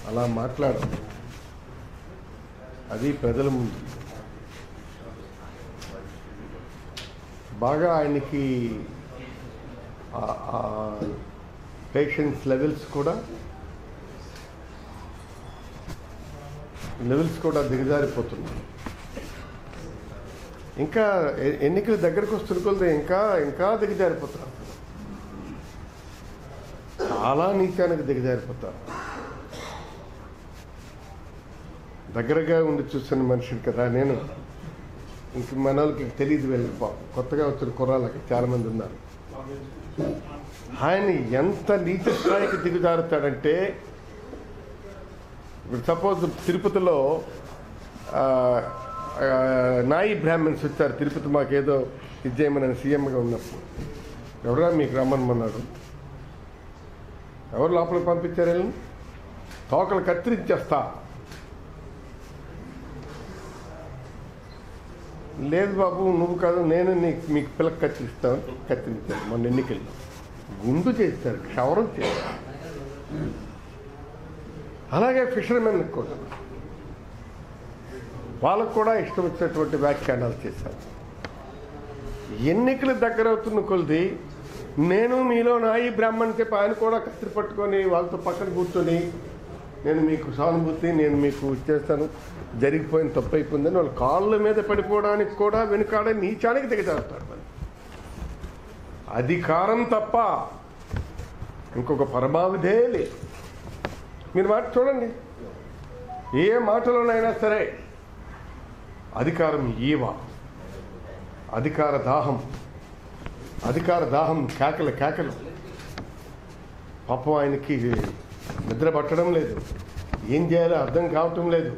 అలా మాట్లాడదు అది ప్రజల ముందు బాగా ఆయనకి పేషెన్స్ లెవెల్స్ కూడా లెవెల్స్ కూడా దిగజారిపోతున్నాయి ఇంకా ఎ- ఎన్నికలు దగ్గరకు వస్తున్న కొలది ఇంకా ఇంకా దిగజారిపోతున్నారు చాలా నీచానికి దిగజారిపోతారు దగ్గరగా ఉండి చూస్తున్న మనిషిని కదా నేను ఇంక మన వాళ్ళకి తెలియదు వీళ్ళకి పాపం. కొత్తగా వచ్చిన కుర్రాళ్ళకి చాలా మంది ఉన్నారు ఆయన ఎంత నీచ స్థాయికి దిగజారుతాడంటే ఇప్పుడు సపోజ్ తిరుపతిలో ఆ, ఆ, నాయి బ్రాహ్మణ్స్ వచ్చారు తిరుపతి మాకేదో ఇది చేయమని సీఎంగా ఉన్నప్పుడు ఎవరా మీకు రమ్మనమన్నాడు ఎవరు లోపలికి పంపించారు వీళ్ళని తోకలు కత్తిరించేస్తా లేదు బాబు నువ్వు కాదు నేను నీకు మీకు పిల్లకి కత్తిరిస్తాను కత్తిరించాను మొన్న ఎన్నికల్లో గుండు చేస్తారు క్షవరం చేస్తారు అలాగే ఫిషర్మెన్ కూడా వాళ్ళకు కూడా ఇష్టం వచ్చినటువంటి వ్యాఖ్యానాలు చేశారు ఎన్నికలు దగ్గర అవుతున్న కొలది నేను మీలో నాయి బ్రాహ్మణ్ చెప్పి ఆయన కూడా కత్తిరి పట్టుకొని వాళ్ళతో పక్కన కూర్చొని నేను మీకు సానుభూతి నేను మీకు ఇచ్చేస్తాను జరిగిపోయిన తప్పు అయిపోయిందని వాళ్ళ కాళ్ళ మీద పడిపోవడానికి కూడా వెనుకాడే నీచానికి దిగజారుతారు మరి అధికారం తప్ప ఇంకొక పరమావధే లేదు మీరు మాట చూడండి ఏ మాటలోనైనా సరే అధికారం ఈవ అధికార దాహం అధికార దాహం కేకలు కేకలు పాపం ఆయనకి నిద్ర పట్టడం లేదు ఏం చేయాలో అర్థం కావటం లేదు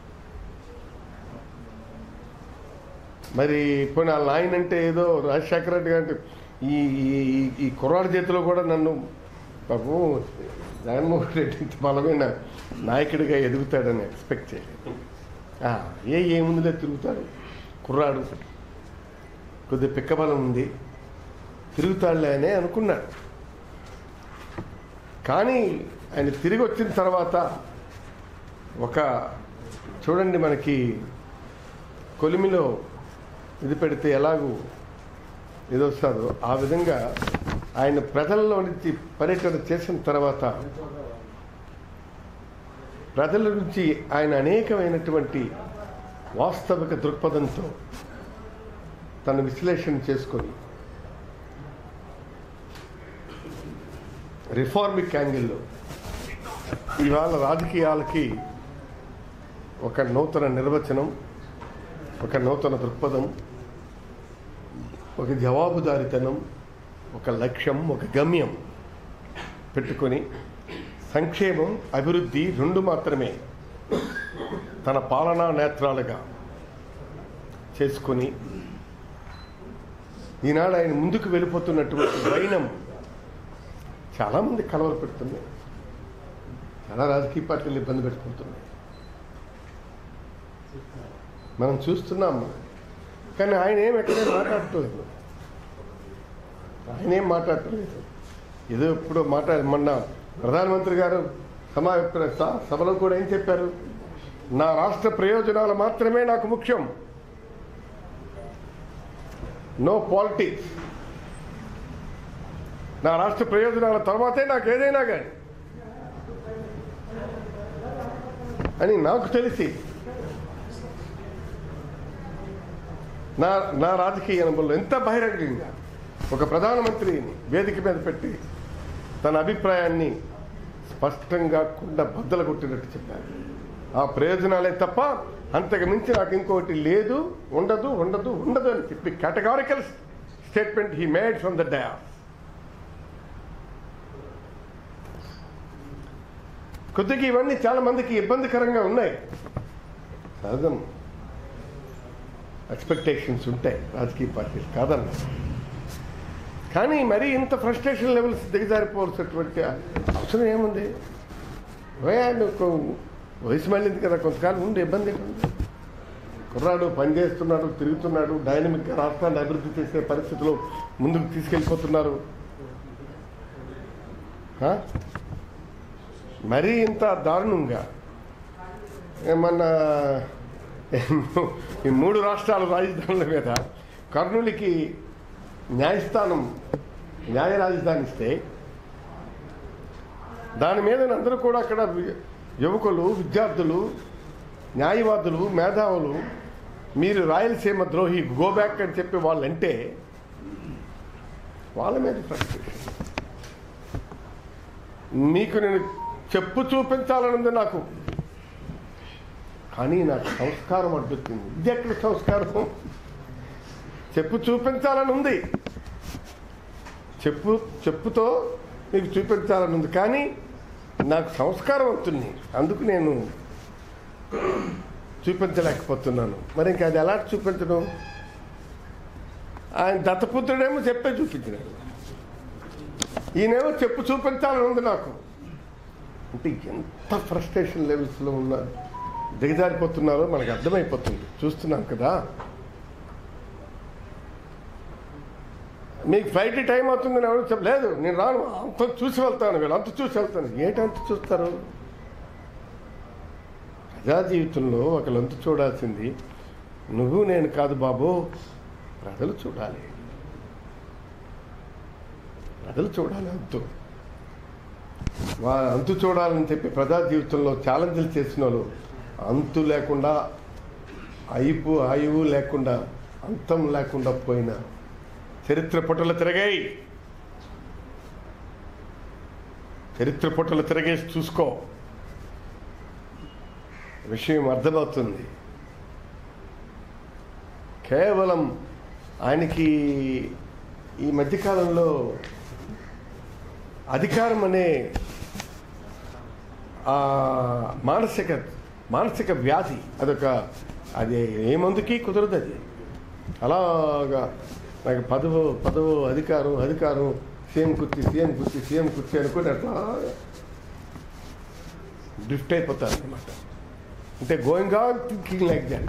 మరి ఇప్పుడు నా నాయన అంటే ఏదో రాజశేఖర రెడ్డి గారు అంటే ఈ ఈ- ఈ- ఈ కుర్రాడి చేతిలో కూడా నన్ను బాబు జగన్మోహన్ రెడ్డి ఇంత బలమైన నాయకుడిగా ఎదుగుతాడని ఎక్స్పెక్ట్ చేయలేదు ఆ, ఏ ఏముందిలే తిరుగుతాడు కుర్రాడు కొద్ది పిక్కబలం ఉంది తిరుగుతాడులే అనే అనుకున్నాడు కానీ ఆయన తిరిగి వచ్చిన తర్వాత ఒక చూడండి మనకి కొలిమిలో ఇది పెడితే ఎలాగూ ఇది వస్తుందో ఆ విధంగా ఆయన ప్రజల్లో నుంచి పర్యటన చేసిన తర్వాత ప్రజల నుంచి ఆయన అనేకమైనటువంటి వాస్తవిక దృక్పథంతో తన విశ్లేషణ చేసుకొని రిఫార్మిక్ యాంగిల్లో ఇవాళ రాజకీయాలకి ఒక నూతన నిర్వచనం ఒక నూతన దృక్పథం ఒక జవాబుదారితనం ఒక లక్ష్యం ఒక గమ్యం పెట్టుకొని సంక్షేమం అభివృద్ధి రెండు మాత్రమే తన పాలనా నేత్రాలుగా చేసుకొని ఈనాడు ఆయన ముందుకు వెళ్ళిపోతున్నటువంటి వైనం చాలామంది కలవర పెడుతున్నాయి చాలా రాజకీయ పార్టీలు ఇబ్బంది పెట్టుకుంటున్నాయి మనం చూస్తున్నాం కానీ ఆయన ఏం ఎక్కడే మాట్లాడట్లేదు ఆయన ఏం మాట్లాడట్లేదు ఏదో ఇప్పుడు మాట్లాడ మొన్న ప్రధానమంత్రి గారు సమావేశ స- సభలో కూడా ఏం చెప్పారు నా రాష్ట్ర ప్రయోజనాలు మాత్రమే నాకు ముఖ్యం నో పాలిటిక్స్ నా రాష్ట్ర ప్రయోజనాల తర్వాతే నాకు ఏదైనా కానీ అని నాకు తెలిసి నా నా రాజకీయ అనుభవంలో ఎంత బహిరంగంగా ఒక ప్రధానమంత్రిని వేదిక మీద పెట్టి తన అభిప్రాయాన్ని స్పష్టంగా కుండ బద్దలు కొట్టినట్టు చెప్పారు ఆ ప్రయోజనాలే తప్ప అంతకు మించి నాకు ఇంకోటి లేదు ఉండదు ఉండదు ఉండదు అని చెప్పి categorical statement he made from the డయా కొద్దిగా ఇవన్నీ చాలా మందికి ఇబ్బందికరంగా ఉన్నాయి సహజం ఎక్స్పెక్టేషన్స్ ఉంటాయి రాజకీయ పార్టీలు కాదన్న కానీ మరీ ఇంత ఫ్రస్ట్రేషన్ లెవెల్స్ దిగజారిపోవాల్సినటువంటి అవసరం ఏముంది వయాడు ఒక వయసు మళ్ళింది కదా కొంతకాలం ఉండి ఇబ్బంది ఏంటి కుర్రాడు పనిచేస్తున్నాడు తిరుగుతున్నాడు డైనమిక్గా రాష్ట్రాన్ని అభివృద్ధి చేసే పరిస్థితిలో ముందుకు తీసుకెళ్ళిపోతున్నారు ఆ? మరీ ఇంత దారుణంగా ఏమన్నా ఈ మూడు రాష్ట్రాల రాజధానుల మీద కర్నూలుకి న్యాయస్థానం న్యాయ రాజధాని ఇస్తే దాని మీద అందరూ కూడా అక్కడ వి- యువకులు విద్యార్థులు న్యాయవాదులు మేధావులు మీరు రాయలసీమ ద్రోహి గో బ్యాక్ అని చెప్పి వాళ్ళంటే వాళ్ళ మీద ఫ్రస్ట్రేషన్ మీకు నేను చెప్పు చూపించాలనుంది నాకు కానీ నాకు సంస్కారం అడ్డుతుంది ఇది ఎక్కడ సంస్కారం చెప్పు చూపించాలని ఉంది చెప్పు చెప్పుతో మీకు చూపించాలని ఉంది కానీ నాకు సంస్కారం అవుతుంది అందుకు నేను చూపించలేకపోతున్నాను మరి ఇంకా అది ఎలా చూపించడం ఆయన దత్తపుత్రుడేమో చెప్పే చూపించినాడు ఈయనేమో చెప్పు చూపించాలని ఉంది నాకు అంటే ఎంత ఫ్రస్ట్రేషన్ లెవెల్స్లో ఉన్న దిగజారిపోతున్నారో మనకు అర్థమైపోతుంది చూస్తున్నాం కదా మీకు ఫ్లైట్ టైం అవుతుందని ఎవరు చెప్పలేదు నేను రాను అంత చూసి వెళ్తాను వీళ్ళు అంత చూసి వెళ్తాను ఏంటంత చూస్తారు ప్రజా జీవితంలో ఒకళ్ళంత చూడాల్సింది నువ్వు నేను కాదు బాబు ప్రజలు చూడాలి ప్రజలు చూడాలి అంతు వా అంతు చూడాలని చెప్పి ప్రజా జీవితంలో ఛాలెంజ్లు చేసిన వాళ్ళు అంతు లేకుండా అయిపు ఆయువు లేకుండా అంతం లేకుండా పోయిన చరిత్ర పుటలు తిరగాయి చరిత్ర పుటలు తిరగేసి చూసుకో విషయం అర్థమవుతుంది కేవలం ఆయనకి ఈ మధ్యకాలంలో అధికారం అనే ఆ మానసిక మానసిక వ్యాధి అదొక అది ఏ మందుకి కుదరదు అది అలాగా నాకు పదవు పదవు అధికారం అధికారం సీఎం కుర్చీ సీఎం కుర్చీ సీఎం కుర్చీ అనుకుని అట్లా డ్రిఫ్ట్ అయిపోతారు అనమాట అంటే going on thinking like that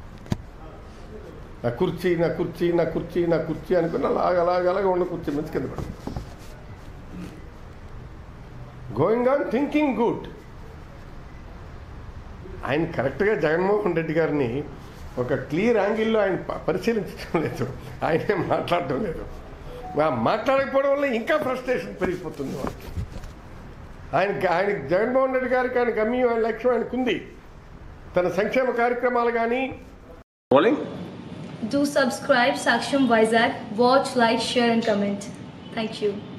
నా కుర్చీ నా కుర్చీ నా కుర్చీ నా కుర్చీ అనుకుని అలాగ అలాగ అలాగ ఉన్న కుర్చీ మంచి కింద పడి గోయింగ్ ఆన్ థింకింగ్ గుడ్ ఆయన కరెక్ట్గా జగన్మోహన్ రెడ్డి గారిని ఒక క్లియర్ యాంగిల్లో ఆయన ప- పరిశీలించడం లేదు ఆయనే మాట్లాడటం లేదు ఆ మాట్లాడకపోవడం వల్ల ఇంకా ఫ్రస్ట్రేషన్ పెరిగిపోతుంది వాళ్ళకి ఆయన ఆయన జగన్మోహన్ రెడ్డి గారికి ఆయన గమ్యం ఆయన లక్ష్యం ఆయనకుంది తన సంక్షేమ కార్యక్రమాలు కానీ Rolling? Do subscribe Saksham Vizag. Watch, like, share, and comment. Thank you.